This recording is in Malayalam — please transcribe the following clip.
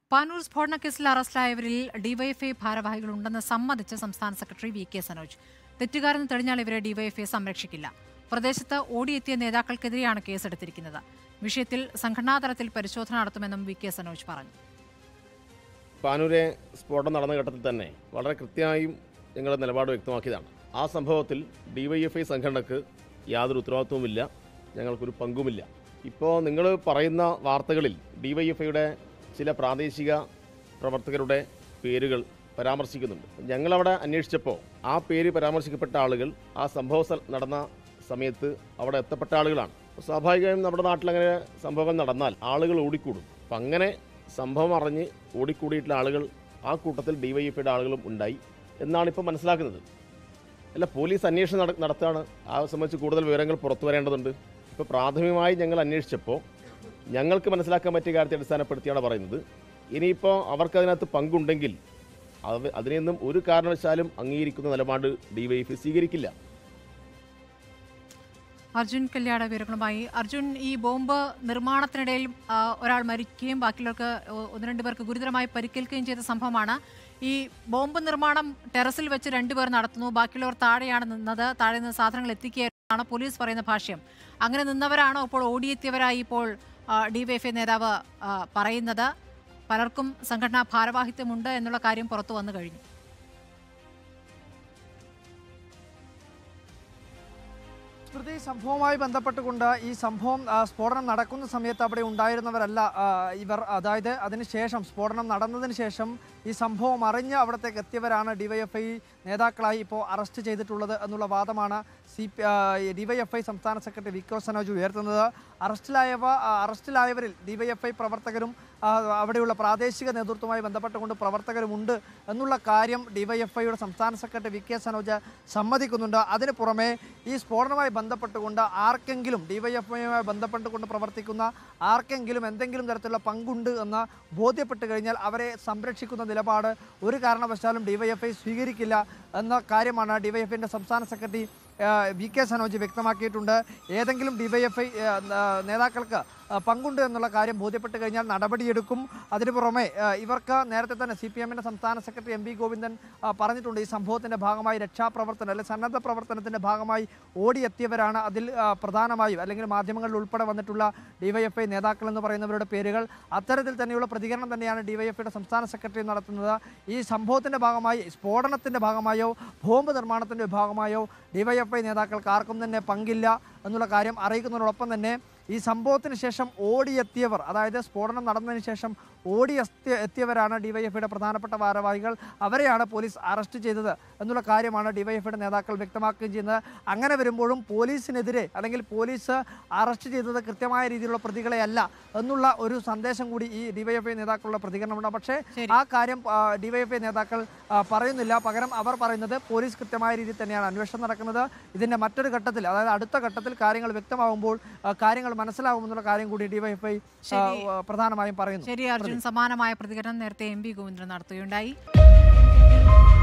പാനൂർ സ്ഫോടന കേസിൽ അറസ്റ്റിലായവരിൽ ഡിവൈഎഫ്ഐ ഭാരവാഹികളുണ്ടെന്ന് സമ്മതിച്ച സംസ്ഥാന സെക്രട്ടറി വി കെ സനോജ് തെറ്റുകാരെന്ന് തെളിഞ്ഞാൽ ഇവരെ ഡിവൈഎഫ്ഐ സംരക്ഷിക്കില്ല പ്രദേശത്ത് ഓടിയെത്തിയ നേതാക്കൾക്കെതിരെയാണ് കേസെടുത്തിരിക്കുന്നത് വിഷയത്തിൽ സംഘടനാതലത്തിൽ പരിശോധന നടത്തുമെന്നും വി കെ സനോജ് പറഞ്ഞു പാനൂരെ സ്ഫോടനം നടന്ന ഘട്ടത്തിൽ തന്നെ വളരെ കൃത്യമായും ഞങ്ങൾ നിലപാട് വ്യക്തമാക്കിയതാണ് ആ സംഭവത്തിൽ ഡിവൈഎഫ്ഐ സംഘടനക്ക് യാതൊരു ഉത്തരവാദിത്വവുമില്ല ഞങ്ങൾക്കൊരു പങ്കുമില്ല ഇപ്പോൾ നിങ്ങൾ പറയുന്ന വാർത്തകളിൽ ഡിവൈഎഫ്ഐയുടെ ചില പ്രാദേശിക പ്രവർത്തകരുടെ പേരുകൾ പരാമർശിക്കുന്നുണ്ട് ഞങ്ങളവിടെ അന്വേഷിച്ചപ്പോൾ ആ പേര് പരാമർശിക്കപ്പെട്ട ആളുകൾ ആ സംഭവ സ്ഥ- നടന്ന സമയത്ത് അവിടെ എത്തപ്പെട്ട ആളുകളാണ് സ്വാഭാവികമായും നമ്മുടെ നാട്ടിൽ അങ്ങനെ സംഭവങ്ങൾ നടന്നാൽ ആളുകൾ ഓടിക്കൂടും അപ്പം അങ്ങനെ സംഭവം അറിഞ്ഞ് ഓടിക്കൂടിയിട്ടുള്ള ആളുകൾ ആ കൂട്ടത്തിൽ ഡിവൈഎഫ്ഐയുടെ ആളുകളും ഉണ്ടായി എന്നാണ് ഇപ്പോൾ മനസ്സിലാക്കുന്നത് അല്ല പോലീസ് അന്വേഷണം നട നടത്തുകയാണ് ആ സംബന്ധിച്ച് കൂടുതൽ വിവരങ്ങൾ പുറത്തു വരേണ്ടതുണ്ട് ഇപ്പോൾ പ്രാഥമികമായി ഞങ്ങൾ അന്വേഷിച്ചപ്പോൾ ഞങ്ങൾക്ക് മനസ്സിലാക്കാൻ പറ്റിയ കാര്യത്തെ അടിസ്ഥാനപ്പെടുത്തിയാണ് പറയുന്നത് ഇനിയിപ്പോൾ അവർക്കതിനകത്ത് പങ്കുണ്ടെങ്കിൽ അത് അതിനെയൊന്നും ഒരു കാരണവശാലും അംഗീകരിക്കുന്ന നിലപാട് ഡിവൈഎഫ്ഐ സ്വീകരിക്കില്ല അർജുൻ കല്യാണ വിവരങ്ങളുമായി അർജുൻ ഈ ബോംബ് നിർമ്മാണത്തിനിടയിൽ ആ, ഒരാൾ മരിക്കുകയും ബാക്കിയുള്ളവർക്ക് ഒ- ഒന്ന് രണ്ട് പേർക്ക് ഗുരുതരമായി പരിക്കേൽക്കുകയും ചെയ്ത സംഭവമാണ് ഈ ബോംബ് നിർമ്മാണം ടെറസിൽ വെച്ച് രണ്ടുപേർ നടത്തുന്നു ബാക്കിയുള്ളവർ താഴെയാണ് നിന്നത് താഴെ നിന്ന് സാധനങ്ങൾ എത്തിക്കുകയാണ് പോലീസ് പറയുന്ന ഭാഷ്യം അങ്ങനെ നിന്നവരാണോ ഇപ്പോൾ ഓടിയെത്തിയവരായി ഇപ്പോൾ ഡിവൈഎഫ്ഐ നേതാവ് ആ, പറയുന്നത് പലർക്കും സംഘടനാ ഭാരവാഹിത്വമുണ്ട് എന്നുള്ള കാര്യം പുറത്തു വന്നു കഴിഞ്ഞു സ്മൃതി സംഭവവുമായി ബന്ധപ്പെട്ടുകൊണ്ട് ഈ സംഭവം ആ, സ്ഫോടനം നടക്കുന്ന സമയത്ത് അവിടെ ഉണ്ടായിരുന്നവരല്ല ആ, ഇവർ അതായത് അതിനുശേഷം സ്ഫോടനം നടന്നതിന് ശേഷം ഈ സംഭവം അറിഞ്ഞ് അവിടത്തേക്ക് എത്തിയവരാണ് ഡിവൈഎഫ്ഐ നേതാക്കളായി ഇപ്പോൾ അറസ്റ്റ് ചെയ്തിട്ടുള്ളത് എന്നുള്ള വാദമാണ് സി പി ഡിവൈഎഫ്ഐ സംസ്ഥാന സെക്രട്ടറി വിക്രോ സനോജ് ഉയർത്തുന്നത് അറസ്റ്റിലായവ ആ, അറസ്റ്റിലായവരിൽ ഡിവൈഎഫ്ഐ പ്രവർത്തകരും ആ, അവിടെയുള്ള പ്രാദേശിക നേതൃത്വവുമായി ബന്ധപ്പെട്ടുകൊണ്ട് പ്രവർത്തകരുമുണ്ട് എന്നുള്ള കാര്യം ഡിവൈഎഫ്ഐയുടെ സംസ്ഥാന സെക്രട്ടറി വി കെ സനോജ് സമ്മതിക്കുന്നുണ്ട് അതിന് പുറമെ ഈ സ്ഫോടനവുമായി ബന്ധപ്പെട്ടുകൊണ്ട് ആർക്കെങ്കിലും ഡിവൈഎഫ്ഐയുമായി ബന്ധപ്പെട്ടുകൊണ്ട് പ്രവർത്തിക്കുന്ന ആർക്കെങ്കിലും എന്തെങ്കിലും തരത്തിലുള്ള പങ്കുണ്ട് എന്ന് ബോധ്യപ്പെട്ട് കഴിഞ്ഞാൽ അവരെ സംരക്ഷിക്കുന്ന നിലപാട് ഒരു കാരണവശാലും ഡിവൈഎഫ്ഐ സ്വീകരിക്കില്ല എന്ന കാര്യമാണ് ഡിവൈഎഫ്ഐൻ്റെ സംസ്ഥാന സെക്രട്ടറി ആ, വി കെ സനോജ് വ്യക്തമാക്കിയിട്ടുണ്ട് ഏതെങ്കിലും ഡിവൈഎഫ്ഐ നേതാക്കൾക്ക് ആ, പങ്കുണ്ട് എന്നുള്ള കാര്യം ബോധ്യപ്പെട്ട് കഴിഞ്ഞാൽ നടപടിയെടുക്കും അതിനു പുറമെ ആ, ഇവർക്ക് നേരത്തെ തന്നെ സി പി എമ്മിൻ്റെ സംസ്ഥാന സെക്രട്ടറി എം വി ഗോവിന്ദൻ ആ, പറഞ്ഞിട്ടുണ്ട് ഈ സംഭവത്തിൻ്റെ ഭാഗമായി രക്ഷാപ്രവർത്തനം അല്ലെങ്കിൽ സന്നദ്ധ പ്രവർത്തനത്തിൻ്റെ ഭാഗമായി ഓടിയെത്തിയവരാണ് അതിൽ ആ, പ്രധാനമായും അല്ലെങ്കിൽ മാധ്യമങ്ങളിൽ ഉൾപ്പെടെ വന്നിട്ടുള്ള ഡിവൈഎഫ്ഐ നേതാക്കൾ എന്ന് പറയുന്നവരുടെ പേരുകൾ അത്തരത്തിൽ തന്നെയുള്ള പ്രതികരണം തന്നെയാണ് ഡിവൈഎഫ്ഐയുടെ സംസ്ഥാന സെക്രട്ടറി നടത്തുന്നത് ഈ സംഭവത്തിൻ്റെ ഭാഗമായി സ്ഫോടനത്തിൻ്റെ ഭാഗമായോ ബോംബ് നിർമ്മാണത്തിൻ്റെ ഭാഗമായോ ഡിവൈഎഫ്ഐ നേതാക്കൾക്ക് ആർക്കും തന്നെ പങ്കില്ല എന്നുള്ള കാര്യം അറിയിക്കുന്നതോടൊപ്പം തന്നെ ഈ സംഭവത്തിന് ശേഷം ഓടിയെത്തിയവർ അതായത് സ്ഫോടനം നടന്നതിന് ശേഷം ഓടി എത്തിയ എത്തിയവരാണ് ഡിവൈഎഫ്ഐയുടെ പ്രധാനപ്പെട്ട ഭാരവാഹികൾ അവരെയാണ് പോലീസ് അറസ്റ്റ് ചെയ്തത് എന്നുള്ള കാര്യമാണ് ഡിവൈഎഫ്ഐയുടെ നേതാക്കൾ വ്യക്തമാക്കുകയും ചെയ്യുന്നത് അങ്ങനെ വരുമ്പോഴും പോലീസിനെതിരെ അല്ലെങ്കിൽ പോലീസ് അറസ്റ്റ് ചെയ്തത് കൃത്യമായ രീതിയിലുള്ള പ്രതികളെ അല്ല എന്നുള്ള ഒരു സന്ദേശം കൂടി ഈ ഡിവൈഎഫ്ഐ നേതാക്കളുടെ പ്രതികരണമുണ്ട് പക്ഷേ ശരി. ആ കാര്യം ഡിവൈഎഫ്ഐ നേതാക്കൾ ആ, പറയുന്നില്ല പകരം അവർ പറയുന്നത് പോലീസ് കൃത്യമായ രീതിയിൽ തന്നെയാണ് അന്വേഷണം നടക്കുന്നത് ഇതിന്റെ മറ്റൊരു ഘട്ടത്തിൽ അതായത് അടുത്ത ഘട്ടത്തിൽ കാര്യങ്ങൾ വ്യക്തമാകുമ്പോൾ ആ, കാര്യങ്ങൾ മനസ്സിലാകുമെന്നുള്ള കാര്യം കൂടി ഡിവൈഎഫ്ഐ ശരി. പ്രധാനമായും പറയുന്നു ശരി അർജുൻ സമാനമായ പ്രതികരണം നേരത്തെ എം പി ഗോവിന്ദൻ നടത്തുകയുണ്ടായി